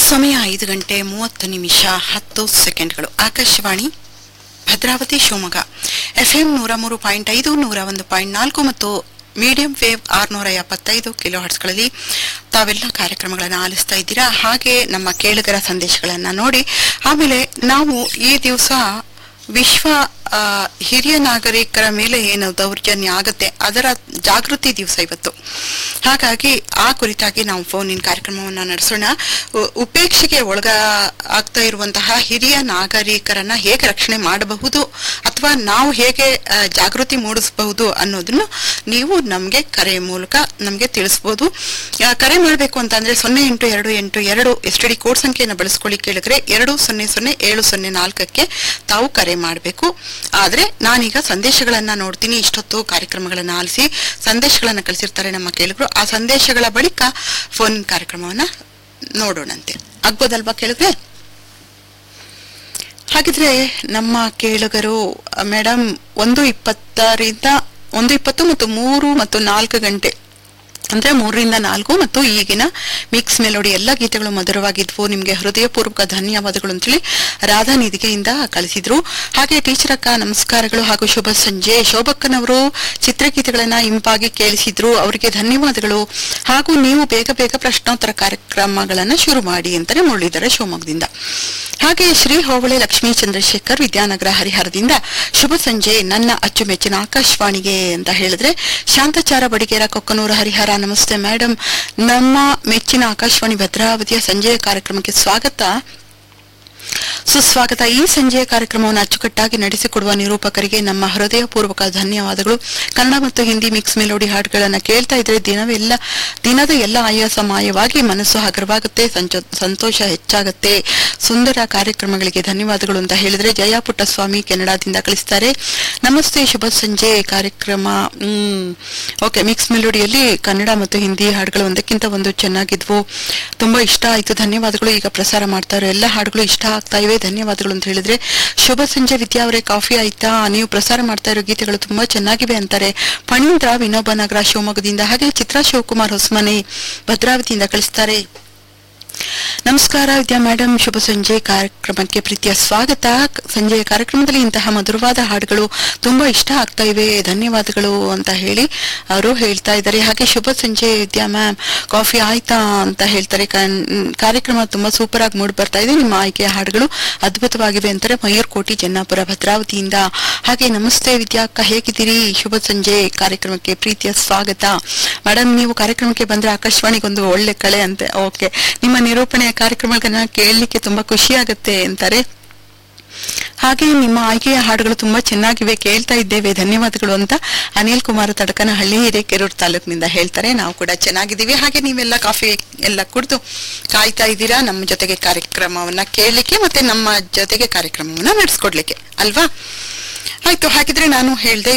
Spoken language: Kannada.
ಸಮಯ ಐದು ಗಂಟೆ ಮೂವತ್ತು ನಿಮಿಷ ಹತ್ತು ಸೆಕೆಂಡ್ಗಳು ಆಕಾಶವಾಣಿ ಭದ್ರಾವತಿ ಶಿವಮೊಗ್ಗ ಎಫ್ಎಂ ನೂರ ಮೂರು ಪಾಯಿಂಟ್ ಐದು ನೂರ ಒಂದು ಪಾಯಿಂಟ್ ನಾಲ್ಕು ಮತ್ತು ಮೀಡಿಯಂ ವೇವ್ ಆರ್ನೂರ ಎಪ್ಪತ್ತೈದು ಕಿಲೋ ಹರ್ಟ್ಸ್ಗಳಲ್ಲಿ ತಾವೆಲ್ಲ ಕಾರ್ಯಕ್ರಮಗಳನ್ನು ಆಲಿಸ್ತಾ ಇದ್ದೀರಾ ಹಾಗೆ ನಮ್ಮ ಕೇಳುಗರ ಸಂದೇಶಗಳನ್ನು ನೋಡಿ ಆಮೇಲೆ ನಾವು ಈ ದಿವಸ ವಿಶ್ವ ಆ, ಹಿರಿಯ ನಾಗರಿಕರ ಮೇಲೆ ಏನು ದೌರ್ಜನ್ಯ ಆಗತ್ತೆ ಅದರ ಜಾಗೃತಿ ದಿವಸ ಇವತ್ತು ಹಾಗಾಗಿ ಆ ಕುರಿತಾಗಿ ನಾವು ಫೋನ್ ಇನ್ ಕಾರ್ಯಕ್ರಮವನ್ನು ನಡೆಸೋಣ ಉ- ಉಪೇಕ್ಷೆಗೆ ಒಳಗ ಆಗ್ತಾ ಇರುವಂತಹ ಹಿರಿಯ ನಾಗರಿಕರನ್ನ ಹೇಗೆ ರಕ್ಷಣೆ ಮಾಡಬಹುದು ಅಥವಾ ನಾವು ಹೇಗೆ ಆ, ಜಾಗೃತಿ ಮೂಡಿಸಬಹುದು ಅನ್ನೋದನ್ನು ನೀವು ನಮಗೆ ಕರೆ ಮೂಲಕ ನಮಗೆ ತಿಳಿಸ್ಬೋದು ಆ, ಕರೆ ಮಾಡಬೇಕು ಅಂತಂದ್ರೆ ಸೊನ್ನೆ ಎಂಟು ಎರಡು ಎಂಟು ಎರಡು ಎಸ್ ಡಿ ಕೋಡ್ ಸಂಖ್ಯೆಯನ್ನು ಬಳಸ್ಕೊಳ್ಳಿ ಕೇಳಿದ್ರೆ ಎರಡು ಸೊನ್ನೆ ಸೊನ್ನೆ ಏಳು ಸೊನ್ನೆ ನಾಲ್ಕಕ್ಕೆ ತಾವು ಕರೆ ಮಾಡಬೇಕು ಆದ್ರೆ ನಾನೀಗ ಸಂದೇಶಗಳನ್ನ ನೋಡ್ತೀನಿ ಇಷ್ಟೊತ್ತು ಕಾರ್ಯಕ್ರಮಗಳನ್ನ ಆಲಿಸಿ ಸಂದೇಶಗಳನ್ನ ಕಳಿಸಿರ್ತಾರೆ ನಮ್ಮ ಕೇಳಿದ್ರು ಆ ಸಂದೇಶಗಳ ಬಳಿಕ ಫೋನ್ ಕಾರ್ಯಕ್ರಮವನ್ನ ನೋಡೋಣಂತೆ ಆಗ್ಬೋದಲ್ವಾ ಕೇಳಿದ್ರೆ ಹಾಗಿದ್ರೆ ನಮ್ಮ ಕೇಳುಗರು ಮೇಡಮ್ ಒಂದು ಇಪ್ಪತ್ತರಿಂದ ಒಂದು ಇಪ್ಪತ್ತು ಮತ್ತು ಮೂರು ಮತ್ತು ನಾಲ್ಕು ಗಂಟೆ ಅಂದ್ರೆ ಮೂರರಿಂದ ನಾಲ್ಕು ಮತ್ತು ಈಗಿನ ಮಿಕ್ಸ್ ಮೆಲೋಡಿ ಎಲ್ಲ ಗೀತೆಗಳು ಮಧುರವಾಗಿದ್ವು ನಿಮ್ಗೆ ಹೃದಯಪೂರ್ವಕ ಧನ್ಯವಾದಗಳು ಅಂತೇಳಿ ರಾಧಾ ನಿಧಿಗೆಯಿಂದ ಕಳಿಸಿದ್ರು ಹಾಗೆ ಟೀಚರ್ ಅಕ್ಕ ನಮಸ್ಕಾರಗಳು ಹಾಗೂ ಶುಭ ಸಂಜೆ ಶೋಭಕ್ಕನವರು ಚಿತ್ರಗೀತೆಗಳನ್ನ ಇಂಪಾಗಿ ಕೇಳಿಸಿದ್ರು ಅವರಿಗೆ ಧನ್ಯವಾದಗಳು ಹಾಗೂ ನೀವು ಬೇಗ ಬೇಗ ಪ್ರಶ್ನೋತ್ತರ ಕಾರ್ಯಕ್ರಮಗಳನ್ನ ಶುರು ಮಾಡಿ ಅಂತಾನೆ ಮುರಳಿದ್ದಾರೆ ಶಿವಮೊಗ್ಗದಿಂದ ಹಾಗೆ ಶ್ರೀ ಹೋಬಳೆ ಲಕ್ಷ್ಮೀ ಚಂದ್ರಶೇಖರ್ ವಿದ್ಯಾನಗರ ಹರಿಹರದಿಂದ ಶುಭ ಸಂಜೆ ನನ್ನ ಅಚ್ಚುಮೆಚ್ಚಿನ ಆಕಾಶವಾಣಿಗೆ ಅಂತ ಹೇಳಿದ್ರೆ ಶಾಂತಚಾರ ಬಡಿಗೇರ ಕೊಕ್ಕನೂರು ಹರಿಹರ ನಮಸ್ತೆ ಮೇಡಮ್ ನಮ್ಮ ಮೆಚ್ಚಿನ ಆಕಾಶವಾಣಿ ಭದ್ರಾವತಿಯ ಸಂಜೆಯ ಕಾರ್ಯಕ್ರಮಕ್ಕೆ ಸ್ವಾಗತ ಸುಸ್ವಾಗತ ಈ ಸಂಜೆಯ ಕಾರ್ಯಕ್ರಮವನ್ನು ಅಚ್ಚುಕಟ್ಟಾಗಿ ನಡೆಸಿಕೊಡುವ ನಿರೂಪಕರಿಗೆ ನಮ್ಮ ಹೃದಯಪೂರ್ವಕ ಧನ್ಯವಾದಗಳು ಕನ್ನಡ ಮತ್ತು ಹಿಂದಿ ಮಿಕ್ಸ್ ಮೆಲೋಡಿ ಹಾಡುಗಳನ್ನ ಕೇಳ್ತಾ ಇದ್ರೆ ದಿನವೆಲ್ಲ ದಿನದ ಎಲ್ಲ ಆಯಾಸ ಮಾಯವಾಗಿ ಮನಸ್ಸು ಹಗರವಾಗುತ್ತೆ ಸಂಚ- ಸಂತೋಷ ಹೆಚ್ಚಾಗುತ್ತೆ ಸುಂದರ ಕಾರ್ಯಕ್ರಮಗಳಿಗೆ ಧನ್ಯವಾದಗಳು ಅಂತ ಹೇಳಿದ್ರೆ ಜಯ ಪುಟ್ಟಸ್ವಾಮಿ ಕೆನಡಾದಿಂದ ಕಳಿಸ್ತಾರೆ ನಮಸ್ತೆ ಶುಭ ಸಂಜೆ ಕಾರ್ಯಕ್ರಮ ಹ್ಮ್ ಓಕೆ ಮಿಕ್ಸ್ ಮೆಲೋಡಿಯಲ್ಲಿ ಕನ್ನಡ ಮತ್ತು ಹಿಂದಿ ಹಾಡುಗಳು ಒಂದಕ್ಕಿಂತ ಒಂದು ಚೆನ್ನಾಗಿದ್ವು ತುಂಬಾ ಇಷ್ಟ ಆಯ್ತು ಧನ್ಯವಾದಗಳು ಈಗ ಪ್ರಸಾರ ಮಾಡ್ತಾ ಇರೋ ಎಲ್ಲ ಹಾಡುಗಳು ಇಷ್ಟ ಆಗ್ತಾ ಇವೆ ಧನ್ಯವಾದಗಳು ಅಂತ ಹೇಳಿದ್ರೆ ಶುಭ ಸಂಜೆ ವಿದ್ಯಾ ಅವರೇ ಕಾಫಿ ಆಯ್ತಾ ನೀವು ಪ್ರಸಾರ ಮಾಡ್ತಾ ಇರೋ ಗೀತೆಗಳು ತುಂಬಾ ಚೆನ್ನಾಗಿವೆ ಅಂತಾರೆ ಫಣೀಂದ್ರ ವಿನೋಬ ನಗರ ಶಿವಮೊಗ್ಗದಿಂದ ಹಾಗೆ ಚಿತ್ರಾ ಶಿವಕುಮಾರ್ ಹೊಸಮನೆ ಭದ್ರಾವತಿಯಿಂದ ಕಳಿಸ್ತಾರೆ ನಮಸ್ಕಾರ ವಿದ್ಯಾ ಮೇಡಮ್ ಶುಭ ಸಂಜೆ ಕಾರ್ಯಕ್ರಮಕ್ಕೆ ಪ್ರೀತಿಯ ಸ್ವಾಗತ ಸಂಜೆಯ ಕಾರ್ಯಕ್ರಮದಲ್ಲಿ ಇಂತಹ ಮಧುರವಾದ ಹಾಡುಗಳು ತುಂಬಾ ಇಷ್ಟ ಆಗ್ತಾ ಇವೆ ಧನ್ಯವಾದಗಳು ಅಂತ ಹೇಳಿ ಅವರು ಹೇಳ್ತಾ ಇದ್ದಾರೆ ಹಾಗೆ ಶುಭ ಸಂಜೆ ವಿದ್ಯಾ ಮ್ಯಾಮ್ ಕಾಫಿ ಆಯ್ತಾ ಅಂತ ಹೇಳ್ತಾರೆ ಕನ್- ಕಾರ್ಯಕ್ರಮ ತುಂಬಾ ಸೂಪರ್ ಆಗಿ ಮೂಡ್ ಬರ್ತಾ ಇದೆ ನಿಮ್ಮ ಆಯ್ಕೆಯ ಹಾಡುಗಳು ಅದ್ಭುತವಾಗಿವೆ ಅಂತಾರೆ ಮಯೂರ್ ಕೋಟಿ ಜನ್ನಾಪುರ ಭದ್ರಾವತಿಯಿಂದ ಹಾಗೆ ನಮಸ್ತೆ ವಿದ್ಯಾ ಅಕ್ಕ ಹೇಗಿದ್ದೀರಿ ಶುಭ ಸಂಜೆ ಕಾರ್ಯಕ್ರಮಕ್ಕೆ ಪ್ರೀತಿಯ ಸ್ವಾಗತ ಮೇಡಮ್ ನೀವು ಕಾರ್ಯಕ್ರಮಕ್ಕೆ ಬಂದ್ರೆ ಆಕಾಶವಾಣಿಗೊಂದು ಒಳ್ಳೆ ಕಳೆ ಅಂತೆ ಓಕೆ ನಿಮ್ಮ ನಿರೂಪಣೆಯ ಕಾರ್ಯಕ್ರಮಗಳನ್ನ ಕೇಳಲಿಕ್ಕೆ ತುಂಬಾ ಖುಷಿ ಆಗುತ್ತೆ ಅಂತಾರೆ ಹಾಗೆ ನಿಮ್ಮ ಆಯ್ಕೆಯ ಹಾಡುಗಳು ತುಂಬಾ ಚೆನ್ನಾಗಿವೆ ಕೇಳ್ತಾ ಇದ್ದೇವೆ ಧನ್ಯವಾದಗಳು ಅಂತ ಅನಿಲ್ ಕುಮಾರ್ ತಡಕನಹಳ್ಳಿ ಹಿರೇಕೆರೂರು ತಾಲೂಕಿನಿಂದ ಹೇಳ್ತಾರೆ ನಾವು ಕೂಡ ಚೆನ್ನಾಗಿದ್ದೀವಿ ಹಾಗೆ ನೀವೆಲ್ಲ ಕಾಫಿ ಎಲ್ಲ ಕುಡಿದು ಕಾಯ್ತಾ ಇದ್ದೀರಾ ನಮ್ಮ ಜೊತೆಗೆ ಕಾರ್ಯಕ್ರಮವನ್ನ ಕೇಳಲಿಕ್ಕೆ ಮತ್ತೆ ನಮ್ಮ ಜೊತೆಗೆ ಕಾರ್ಯಕ್ರಮವನ್ನ ನಡೆಸ್ಕೊಡ್ಲಿಕ್ಕೆ ಅಲ್ವಾ ಆಯ್ತು ಹಾಗಿದ್ರೆ ನಾನು ಹೇಳ್ದೆ